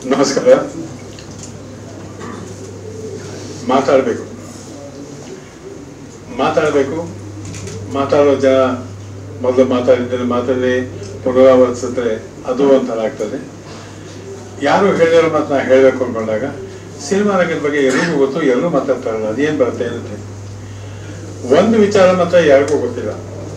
ನಮಸ್ಕಾರ ಮಾತಾಡಬೇಕು ಮಾತಾಡಬೇಕು ಮಾತಾಡೋ ಜನ ಮೊದಲು ಮಾತಾಡಿದ್ದೇನೆ ಮಾತಾಡಿ ಪುನರಾವರ್ತಿಸಿದ್ರೆ ಅದು ಒಂಥರ ಆಗ್ತದೆ ಯಾರು ಹೇಳಿರೋ ಮಾತನ್ನ ಹೇಳಬೇಕು ಅಂದ್ಕೊಂಡಾಗ ಸಿನಿಮಾ ರಂಗದ ಬಗ್ಗೆ ಎಲ್ಲರಿಗೂ ಗೊತ್ತು ಎಲ್ಲರೂ ಮಾತಾಡ್ತಾರಲ್ಲ ಅದೇನು ಬರುತ್ತೆ ಏನಂತೆ ಒಂದು ವಿಚಾರ ಮಾತ್ರ ಯಾರಿಗೂ ಗೊತ್ತಿಲ್ಲ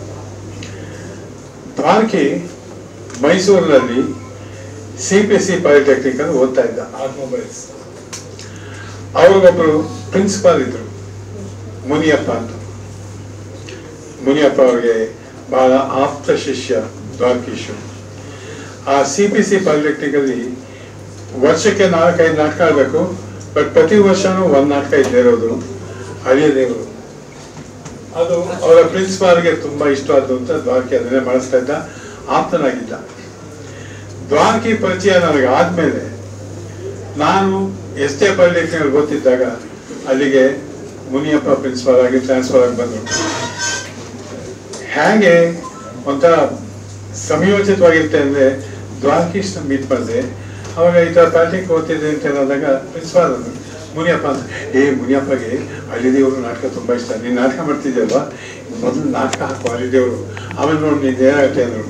ದ್ವಾರಕಿ ಮೈಸೂರಿನಲ್ಲಿ ಸಿ ಪಿ ಸಿ ಪಾಲಿಟೆಕ್ನಿಕ್ ಅಲ್ಲಿ ಓದ್ತಾ ಇದ್ದ ಆಟೋಮೊಬೈಲ್ಸ್ ಅವ್ರಿಗೊಬ್ರು ಪ್ರಿನ್ಸಿಪಾಲ್ ಇದ್ರು ಮುನಿಯಪ್ಪ ಅಂತ ಮುನಿಯಪ್ಪ ಅವರಿಗೆ ಬಹಳ ಆಪ್ತ ಶಿಷ್ಯ ದ್ವಾರಕೀಶು ಆ ಸಿ ಪಿ ಸಿ ಪಾಲಿಟೆಕ್ನಿಕ್ ಅಲ್ಲಿ ವರ್ಷಕ್ಕೆ ನಾಲ್ಕೈದು ನಾಟಕ ಆಡಬೇಕು ಬಟ್ ಪ್ರತಿ ವರ್ಷನೂ ಒಂದ್ ನಾಟಕ ಇದ್ದೇ ಇರೋದು ಹಳಿಯ ದೇವರು ಅದು ಅವರ ಪ್ರಿನ್ಸಿಪಾಲ್ಗೆ ತುಂಬಾ ಇಷ್ಟ ಆದ್ದು ಅಂತ ದ್ವಾರಕಿ ಅದನ್ನೇ ಮಾಡಿಸ್ತಾ ಇದ್ದ ಆಪ್ತನಾಗಿದ್ದ ದ್ವಾರಕಿ ಪರಿಚಯ ನನಗೆ ಆದ್ಮೇಲೆ ನಾನು ಎಸ್ ಟಿ ಪಾಲಿಟೆಕ್ನಿಕ್ ಓದ್ತಿದ್ದಾಗ ಅಲ್ಲಿಗೆ ಮುನಿಯಪ್ಪ ಪ್ರಿನ್ಸಿಪಾಲ್ ಆಗಿ ಟ್ರಾನ್ಸ್ಫರ್ ಆಗಿ ಬಂದರು ಹೇಗೆ ಒಂಥರ ಸಂಯೋಚಿತವಾಗಿರುತ್ತೆ ಅಂದ್ರೆ ದ್ವಾರಕೀಶ್ನ ಮೀಟ್ ಮಾಡಿದೆ ಅವಾಗ ಈ ಥರ ಪ್ಯಾಟಿಕ್ ಓದ್ತಿದ್ದೆ ಅಂತ ಹೇಳಿದಾಗ ಪ್ರಿನ್ಸಿಪಾಲ್ ಅಂದ್ರು, ಮುನಿಯಪ್ಪ ಅಂತ ಏ ಮುನಿಯಪ್ಪಗೆ ಹಳ್ಳಿದೇವರು ನಾಟಕ ತುಂಬಾ ಇಷ್ಟ ನೀನು ನಾಟಕ ಮಾಡ್ತಿದ್ಯಲ್ವಾ ಮೊದಲು ನಾಟಕ ಹಾಕು ಹಳ್ಳಿದೇವರು ಆಮೇಲೆ ನೋಡಿ ನೀನು ಏನಾಗುತ್ತೆ ಅಂದ್ರು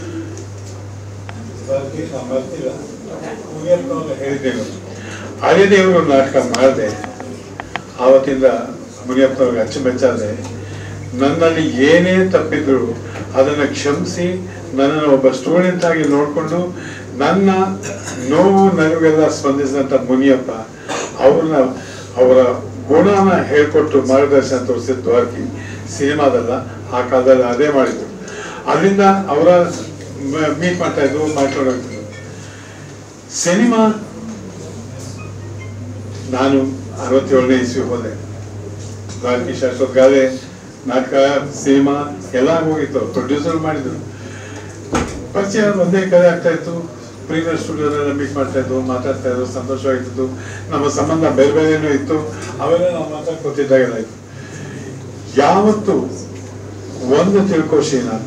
ದ್ವಾರಕೀಶ್ ನಾ ಮರ್ತಿಲ್ಲ. ಮುನಿಯಪ್ಪ ಅವ್ರು ಹೇಳಿದ್ದೇನು ಹಳ್ಳಿದೇವರು ನಾಟಕ ಮಾಡಿದೆ ಆವತ್ತಿಂದ ಮುನಿಯಪ್ಪನವ್ರಿಗೆ ಅಚ್ಚುಮೆಚ್ಚಾದೆ ನನ್ನಲ್ಲಿ ಏನೇ ತಪ್ಪಿದ್ರು ಅದನ್ನ ಕ್ಷಮಿಸಿ ನನ್ನನ್ನು ಒಬ್ಬ ಸ್ಟೂಡೆಂಟ್ ಆಗಿ ನೋಡಿಕೊಂಡು ನನ್ನ ನೋವು ನನಗೆಲ್ಲ ಸ್ಪಂದಿಸಿದಂತ ಮುನಿಯಪ್ಪ ಅವ್ರನ್ನ ಅವರ ಗುಣನ ಹೇಳ್ಕೊಟ್ಟು ಮಾರ್ಗದರ್ಶನ ತೋರಿಸಿದ ದ್ವಾರಕಿ ಸಿನಿಮಾದಲ್ಲ ಆ ಕಾಲದಲ್ಲಿ ಅದೇ ಮಾಡಿದ್ರು ಅಲ್ಲಿಂದ ಅವರ ಮೀಟ್ ಮಾಡ್ತಾ ಇದ್ರು ಮಾತಾಡೋದು ಸಿನಿಮಾ ನಾನು ಅರವತ್ತೇಳನೇ ಇಸ್ವಿ ಹೋದೆ ದ್ವಾರಕೀಶ್ ಅಷ್ಟೊತ್ತಿಗಾಲೆ ನಾಟಕ ಸಿನಿಮಾ ಎಲ್ಲ ಹೋಗಿತ್ತು ಪ್ರೊಡ್ಯೂಸರ್ ಮಾಡಿದ್ರು ಪರಿಚಯ ಒಂದೇ ಕಡೆ ಆಗ್ತಾ ಇತ್ತು ಪ್ರೀಮಿಯರ್ ಸ್ಟುಡಿಯೋದೆಲ್ಲ ಮೀಟ್ ಮಾಡ್ತಾ ಇದ್ವು ಮಾತಾಡ್ತಾ ಇದ್ರು ಸಂತೋಷವಾಗಿತ್ತು ನಮ್ಮ ಸಂಬಂಧ ಬೇರೆ ಬೇರೆನೂ ಇತ್ತು ಅವೆಲ್ಲ ನಾವು ಮಾತಾಡ್ಕೊತಿದ್ದಾಗೆಲ್ಲ ಇತ್ತು ಯಾವತ್ತು ಒಂದು ತಿಳ್ಕೋ ಶ್ರೀನಾಥ್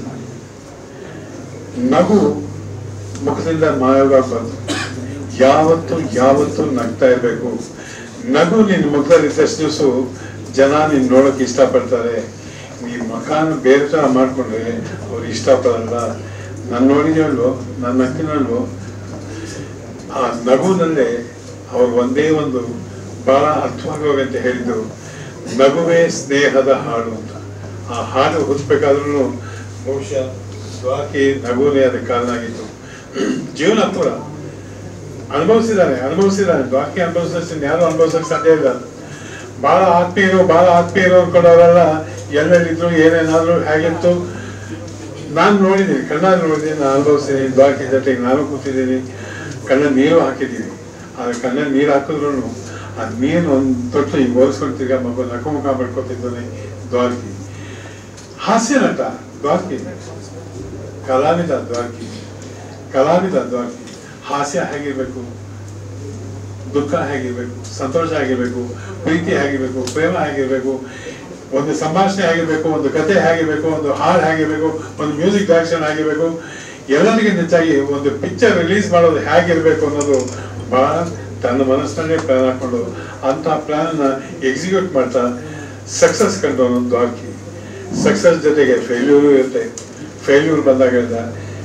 ನಗು ಮುಖದಿಂದ ಮಾಯವಾಗಬಾರ್ದು ಯಾವತ್ತು ಯಾವತ್ತು ನಗ್ತಾ ಇರ್ಬೇಕು ನಗು ನಿನ್ನ ಮುಖದಲ್ಲಿ ಇದ್ದಷ್ಟು ದಿವಸ ಜನ ನಿನ್ ನೋಡಕ್ ಇಷ್ಟಪಡ್ತಾರೆ ಈ ಮುಖಾನ ಬೇರೆ ತರ ಮಾಡ್ಕೊಂಡ್ರೆ ಅವ್ರು ಇಷ್ಟಪಡಲ್ಲ ನಾನು ನೋಡಿದ್ಯಲ್ವೋ ನನ್ನ ನಕ್ಕಿನಲ್ವೋ ಆ ನಗುನಲ್ಲೇ ಅವ್ರು ಒಂದೇ ಒಂದು ಬಹಳ ಅರ್ಥವಾಗುವಾಗ ಅಂತ ಹೇಳಿದ್ದು ನಗುವೇ ಸ್ನೇಹದ ಹಾಡು ಅಂತ ಆ ಹಾಡು ಹುಚ್ಚಬೇಕಾದ್ರೂ ಬಹುಶಃ ದ್ವಾಕಿ ನಗುನೇ ಅದಕ್ಕೆ ಕಾರಣ ಆಗಿತ್ತು ಜೀವನ ಪೂರ ಅನುಭವಿಸಿದ್ದಾನೆ ಅನುಭವಿಸಿದ್ದಾನೆ ದ್ವಾಕಿ ಅನುಭವಿಸಿದಷ್ಟು ಯಾರು ಅನುಭವಿಸಕ್ ಸಾಧ್ಯ ಇಲ್ಲ ಬಹಳ ಆತ್ಮೀಯರು ಬಹಳ ಆತ್ಮೀಯರು ಅನ್ಕೊಂಡವರೆಲ್ಲ ಎಲ್ಲೆಲ್ಲಿದ್ರು ಏನೇನಾದ್ರು ಹೇಗಿತ್ತು ನಾನು ನೋಡಿದ್ದೀನಿ ಕಣ್ಣಲ್ಲಿ ನೋಡಿದ್ದೀನಿ ನಾನು ಅನುಭವಿಸಿದ್ದೀನಿ ದ್ವಾರಕಿ ಜೊತೆಗೆ ನಾನು ಕೂತಿದ್ದೀನಿ ಕಣ್ಣ ನೀರು ಹಾಕಿದ್ದೀನಿ ಆದ್ರೆ ಕಣ್ಣಲ್ಲಿ ನೀರು ಹಾಕಿದ್ರು ಆ ನೀರು ಒಂದು ತೊಟ್ಟು ಹಿಂಗೆ ಓದಿಸ್ಕೊಂಡು ತಿರ್ಗಾ ಮಗು ನಕಮುಖ ಮಾಡ್ಕೊತಿದ್ದಾನೆ ದ್ವಾರಕಿ ಹಾಸ್ಯ ನಟ ದ್ವಾರಕಿ ಕಲಾವಿದ ದ್ವಾರಕಿ ಕಲಾವಿದ ದ್ವಾರಕಿ ಹಾಸ್ಯ ಹೇಗಿರ್ಬೇಕು ದುಃಖ ಹೇಗಿರ್ಬೇಕು ಸಂತೋಷ ಆಗಿರ್ಬೇಕು ಪ್ರೀತಿ ಹೇಗಿರ್ಬೇಕು ಪ್ರೇಮ ಹೇಗಿರ್ಬೇಕು ಒಂದು ಸಂಭಾಷಣೆ ಆಗಿರ್ಬೇಕು ಒಂದು ಕತೆ ಹೇಗಿರ್ಬೇಕು ಒಂದು ಹಾಡು ಹೇಗಿರ್ಬೇಕು ಒಂದು ಮ್ಯೂಸಿಕ್ ಡೈರೆಕ್ಷನ್ ಆಗಿರ್ಬೇಕು ಎಲ್ಲರಿಗಿಂತ ಹೆಚ್ಚಾಗಿ ಒಂದು ಪಿಕ್ಚರ್ ರಿಲೀಸ್ ಮಾಡೋದು ಹೇಗಿರ್ಬೇಕು ಅನ್ನೋದು ಬಹಳ ತನ್ನ ಮನಸ್ಸಿನಲ್ಲೇ ಪ್ಲಾನ್ ಹಾಕೊಂಡು ಅಂತ ಪ್ಲಾನ್ ಎಕ್ಸಿಕ್ಯೂಟ್ ಮಾಡ್ತಾ ಸಕ್ಸಸ್ ಕಂಡವನು ದ್ವಾರಕಿ ಸಕ್ಸಸ್ ಜೊತೆಗೆ ಫೇಲ್ಯೂರು ಇರುತ್ತೆ ಫೇಲ್ಯೂರ್ ಬಂದಾಗ ಹೇಳ್ದ,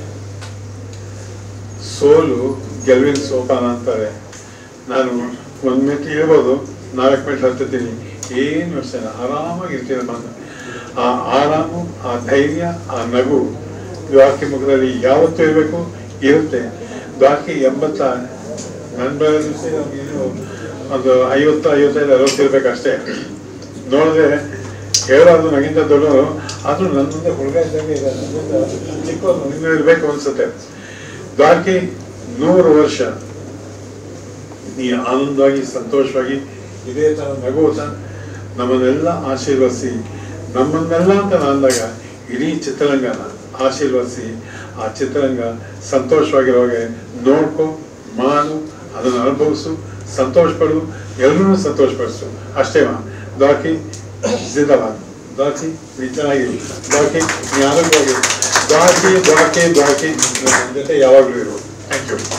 ಸೋಲು ಗೆಲುವಿನ ಸೋಪಾನ ಅಂತಾರೆ ನಾನು ಒಂದ್ ಮಿನಿಟ್ ಇಳ್ಬೋದು ನಾಲ್ಕು ಮಿನಿಟ್ ಹತ್ತಿದ್ದೀನಿ ಏನು ಯೋಚನೆ ಇಲ್ಲ, ಆರಾಮಾಗಿರ್ತೀನಿ ಮಾತು ಆ ಆರಾಮು ಆ ಧೈರ್ಯ ಆ ನಗು ದ್ವಾರಕಿ ಮುಖದಲ್ಲಿ ಯಾವತ್ತೂ ಇರಬೇಕು ಇರುತ್ತೆ ದ್ವಾರಕಿ ಎಂಬತ್ತ ನನ್ನ ಬೆಳೆದ ಏನು ಒಂದು ಐವತ್ತು ಐವತ್ತೈದು ಅರವತ್ತು ಇರ್ಬೇಕಷ್ಟೇ ನೋಡಿದ್ರೆ ಹೇಳೋದು ನನಗಿಂತ ದೊಡ್ಡವರು ಆದ್ರೂ ನನ್ನ ಮುಂದೆ ಹುಡುಗ ಇದ್ದಂಗೆ ಇದೆ ನನ್ನಿಂದ ಚಿಕ್ಕವನು ಇನ್ನೂ ಇರ್ಬೇಕು ಅನ್ಸುತ್ತೆ ದ್ವಾರಕಿ ನೂರು ವರ್ಷ ನೀ ಆನಂದವಾಗಿ ಸಂತೋಷವಾಗಿ ಇದೇ ತರ ನಗುತ್ತಾ ನಮ್ಮನ್ನೆಲ್ಲ ಆಶೀರ್ವದಿಸಿ ನಮ್ಮನ್ನೆಲ್ಲ ಅಂತ ನಾನು ಅಂದಾಗ ಇಡೀ ಚಿತ್ರರಂಗನ ಆಶೀರ್ವದಿಸಿ ಆ ಚಿತ್ರರಂಗ ಸಂತೋಷವಾಗಿರುವಾಗೆ ನೋಡ್ಕೊ ಮಾಡು ಅದನ್ನು ಅನುಭವಿಸು ಸಂತೋಷ ಪಡು ಎಲ್ಲರೂ ಸಂತೋಷಪಡಿಸು ಅಷ್ಟೇ ಮಾ ದಾಕಿ ಜಿಂದಾಬಾದ್ ದಾಕಿ ನೀ ಚೆನ್ನಾಗಿರು ದಾಕಿ ನೀ ಆರೋಗ್ಯವಾಗಿ ದಾಕಿ ದಾಕಿ ದಾಕಿ ನನ್ನ ಜೊತೆ ಯಾವಾಗಲೂ ಇರು ಥ್ಯಾಂಕ್ ಯು